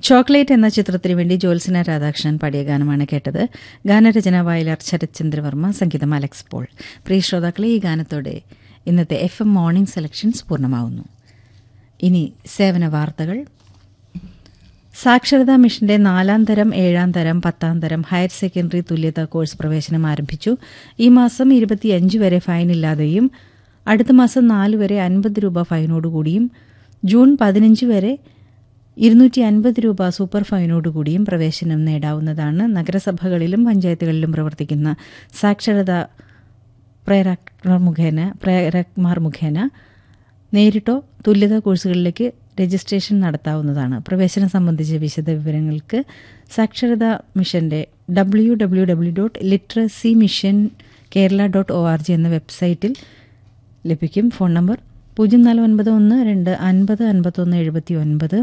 chocolate എന്ന ചിത്രത്തിനു വേണ്ടി ജ്യോത്സന രാധാകൃഷ്ണൻ പാടിയ ഗാനമാണ് കേട്ടത് ഗാനരചന വയലാർ ശരത്ചന്ദ്രവർമ്മ സംഗീതം അലക്സ് പോൾ പ്രിയ ശ്രോതാക്കളെ ഈ ഗാനത്തോടെ ഇന്നത്തെ എഫ് എം മോർണിംഗ് സെലക്ഷൻസ് പൂർണ്ണമാവുന്നു ഇനി സേവന വാർത്തകൾ സാക്ഷരതാ മിഷന്റെ നാലാം തരം ഏഴാം തരം പത്താം തരം ഹയർ സെക്കൻഡറി തുല്യതാ കോഴ്സ് പ്രവേശനം ആരംഭിച്ചു ഈ മാസം ഇരുപത്തിയഞ്ച് വരെ ഫൈനില്ലാതെയും അടുത്ത മാസം നാല് വരെ അൻപത് രൂപ ഫൈനോടുകൂടിയും ജൂൺ പതിനഞ്ച് വരെ ഇരുന്നൂറ്റി അൻപത് രൂപ സൂപ്പർ ഫൈനോടുകൂടിയും പ്രവേശനം നേടാവുന്നതാണ് നഗരസഭകളിലും പഞ്ചായത്തുകളിലും പ്രവർത്തിക്കുന്ന സാക്ഷരതാ പ്രേരകർ മുഖേന പ്രേരക്മാർ മുഖേന നേരിട്ടോ തുല്യതാ കോഴ്സുകളിലേക്ക് രജിസ്ട്രേഷൻ നടത്താവുന്നതാണ് പ്രവേശനം സംബന്ധിച്ച വിശദ വിവരങ്ങൾക്ക് സാക്ഷരതാ മിഷന്റെ W W W dot literacy mission Kerala dot O R G എന്ന വെബ്സൈറ്റിൽ ലഭിക്കും ഫോൺ നമ്പർ പൂജ്യം നാല് ഒൻപത് ഒന്ന് രണ്ട് അൻപത് അൻപത്തൊന്ന് എഴുപത്തി ഒൻപത്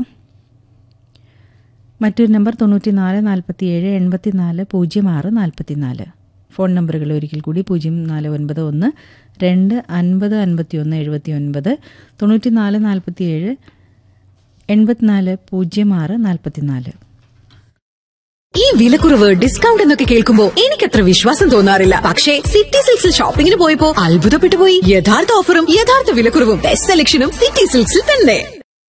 മറ്റൊരു നമ്പർ തൊണ്ണൂറ്റി നാല് നാൽപ്പത്തി ഏഴ് എൺപത്തി നാല് പൂജ്യം ആറ് നാൽപ്പത്തി നാല് ഫോൺ നമ്പറുകൾ ഒരിക്കൽ കൂടി പൂജ്യം നാല് ഒൻപത് ഒന്ന് രണ്ട് അൻപത് അൻപത്തി ഒന്ന് എഴുപത്തി ഒൻപത് തൊണ്ണൂറ്റി നാല് നാൽപ്പത്തി ഏഴ് എൺപത്തിനാല് പൂജ്യം ആറ് നാൽപ്പത്തി നാല് ഈ വിലക്കുറവ് ഡിസ്കൗണ്ട് എന്നൊക്കെ കേൾക്കുമ്പോ എനിക്കത്ര വിശ്വാസം തോന്നാറില്ല പക്ഷേ സിറ്റി സിൽക്സിൽ ഷോപ്പിംഗിന് പോയപ്പോ അത്ഭുതപ്പെട്ടു പോയി യഥാർത്ഥ ഓഫറും യഥാർത്ഥ വിലക്കുറവും ബെസ്റ്റ് സെലക്ഷനും സിറ്റി സിൽക്സിൽ തന്നെ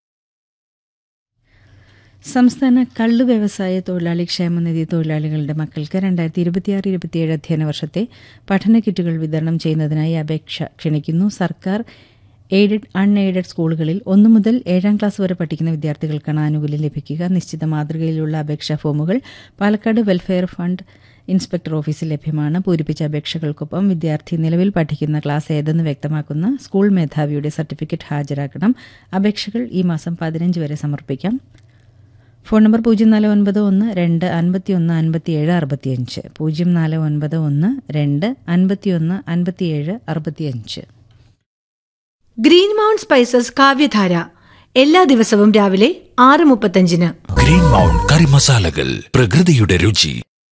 സംസ്ഥാന കള്ളു വ്യവസായ തൊഴിലാളി ക്ഷേമനിധി തൊഴിലാളികളുടെ മക്കൾക്ക് രണ്ടായിരത്തി ഇരുപത്തിയാറ് ഇരുപത്തിയേഴ് അധ്യയന വർഷത്തെ പഠന കിറ്റുകൾ വിതരണം ചെയ്യുന്നതിനായി അപേക്ഷ ക്ഷണിക്കുന്നു സർക്കാർ എയ്ഡഡ് അൺ എയ്ഡഡ് സ്കൂളുകളിൽ ഒന്നു മുതൽ ഏഴാം ക്ലാസ് വരെ പഠിക്കുന്ന വിദ്യാർത്ഥികൾക്കാണ് ആനുകൂല്യം ലഭിക്കുക നിശ്ചിത മാതൃകയിലുള്ള അപേക്ഷാ ഫോമുകൾ പാലക്കാട് വെൽഫെയർ ഫണ്ട് ഇൻസ്പെക്ടർ ഓഫീസിൽ ലഭ്യമാണ് പൂരിപ്പിച്ച അപേക്ഷകൾക്കൊപ്പം വിദ്യാർത്ഥി നിലവിൽ പഠിക്കുന്ന ക്ലാസ് ഏതെന്ന് വ്യക്തമാക്കുന്ന സ്കൂൾ മേധാവിയുടെ സർട്ടിഫിക്കറ്റ് ഹാജരാക്കണം അപേക്ഷകൾ ഈ മാസം പതിനഞ്ച് വരെ സമർപ്പിക്കാം ഫോൺ നമ്പർ പൂജ്യം നാല് ഒൻപത് ഒന്ന് രണ്ട് അൻപത്തിയൊന്ന് അൻപത്തിയേഴ് അറുപത്തിയഞ്ച് പൂജ്യം നാല് ഒൻപത് ഒന്ന് രണ്ട് അൻപത്തിയൊന്ന് അൻപത്തിയേഴ് അറുപത്തിയഞ്ച് ഗ്രീൻ മൗണ്ട് സ്പൈസസ് കാവ്യധാര എല്ലാ ദിവസവും രാവിലെ ആറ് മുപ്പത്തഞ്ചിന് ഗ്രീൻ മൗണ്ട് കറി മസാലകൾ പ്രകൃതിയുടെ രുചി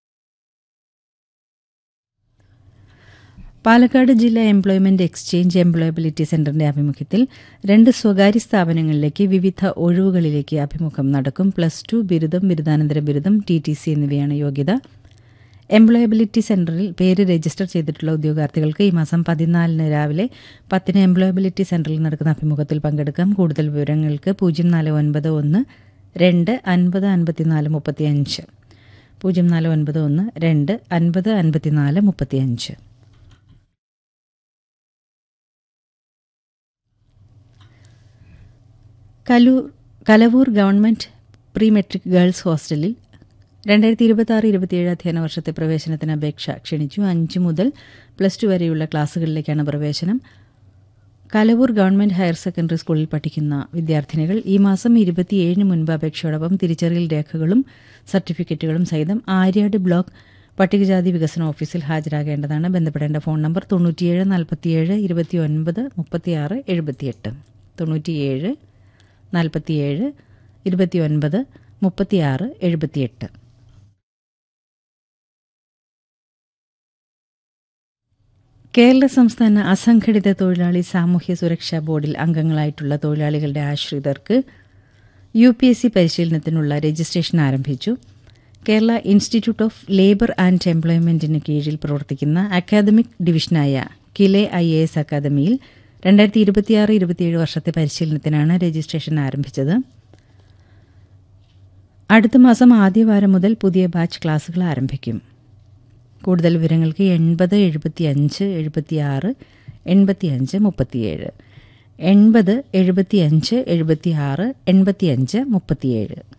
പാലക്കാട് ജില്ലാ എംപ്ലോയ്മെന്റ് എക്സ്ചേഞ്ച് എംപ്ലോയബിലിറ്റി സെന്ററിന്റെ ആഭിമുഖ്യത്തിൽ രണ്ട് സ്വകാര്യ സ്ഥാപനങ്ങളിലേക്ക് വിവിധ ഒഴിവുകളിലേക്ക് അഭിമുഖം നടക്കും പ്ലസ് ടു ബിരുദം ബിരുദാനന്തര ബിരുദം ടി ടി സി എന്നിവയാണ് യോഗ്യത എംപ്ലോയബിലിറ്റി സെന്ററിൽ പേര് രജിസ്റ്റർ ചെയ്തിട്ടുള്ള ഉദ്യോഗാർത്ഥികൾക്ക് ഈ മാസം പതിനാലിന് രാവിലെ പത്തിന് എംപ്ലോയബിലിറ്റി സെന്ററിൽ നടക്കുന്ന അഭിമുഖത്തിൽ പങ്കെടുക്കാം കൂടുതൽ വിവരങ്ങൾക്ക് പൂജ്യം നാല് ഒൻപത് ഒന്ന് രണ്ട് അൻപത് അൻപത്തിനാല് മുപ്പത്തിയഞ്ച് പൂജ്യം നാല് ഒൻപത് ഒന്ന് രണ്ട് അൻപത് അൻപത്തിനാല് മുപ്പത്തിയഞ്ച് Kaloor Kalavoor government pre metric girls ഹോസ്റ്റലിൽ രണ്ടായിരത്തി ഇരുപത്തി ആറ് ഇരുപത്തിയേഴ് അധ്യയന വർഷത്തെ പ്രവേശനത്തിന് അപേക്ഷ ക്ഷണിച്ചു അഞ്ച് മുതൽ പ്ലസ് ടു വരെയുള്ള ക്ലാസുകളിലേക്കാണ് പ്രവേശനം കലവൂർ ഗവൺമെന്റ് ഹയർ സെക്കൻഡറി സ്കൂളിൽ പഠിക്കുന്ന വിദ്യാർത്ഥിനികൾ ഈ മാസം ഇരുപത്തിയേഴിന് മുൻപ് അപേക്ഷയോടൊപ്പം തിരിച്ചറിയൽ രേഖകളും സർട്ടിഫിക്കറ്റുകളും സഹിതം ആര്യാട് ബ്ലോക്ക് പട്ടികജാതി വികസന ഓഫീസിൽ ഹാജരാകേണ്ടതാണ് ബന്ധപ്പെടേണ്ട ഫോൺ നമ്പർ തൊണ്ണൂറ്റിയേഴ് നാൽപ്പത്തിയേഴ് ഇരുപത്തിയൊൻപത് മുപ്പത്തിയാറ് എഴുപത്തിയെട്ട് തൊണ്ണൂറ്റിയേഴ് നാൽപ്പത്തിയേഴ് ഇരുപത്തിയൊൻപത് മുപ്പത്തിയാറ് എഴുപത്തിയെട്ട് കേരള സംസ്ഥാന അസംഘടിത തൊഴിലാളി സാമൂഹ്യ സുരക്ഷാ ബോർഡിൽ അംഗങ്ങളായിട്ടുള്ള തൊഴിലാളികളുടെ ആശ്രിതർക്ക് യു പി എസ് സി പരിശീലനത്തിനുള്ള രജിസ്ട്രേഷൻ ആരംഭിച്ചു Kerala institute of labour and എംപ്ലോയ്മെന്റിന് കീഴിൽ പ്രവർത്തിക്കുന്ന അക്കാദമിക് ഡിവിഷനായ KILE I A S academy രണ്ടായിരത്തി ഇരുപത്തിയാറ് ഇരുപത്തിയേഴ് വർഷത്തെ പരിശീലനത്തിനാണ് രജിസ്ട്രേഷൻ ആരംഭിച്ചത് അടുത്ത മാസം ആദ്യവാരം മുതൽ പുതിയ ബാച്ച് ക്ലാസുകൾ ആരംഭിക്കും കൂടുതൽ വിവരങ്ങൾക്ക് എൺപത് എഴുപത്തിയഞ്ച് എഴുപത്തിയാറ് എൺപത്തിയഞ്ച് മുപ്പത്തിയേഴ് എൺപത് എഴുപത്തിയഞ്ച് എഴുപത്തിയാറ് എൺപത്തിയഞ്ച് മുപ്പത്തിയേഴ്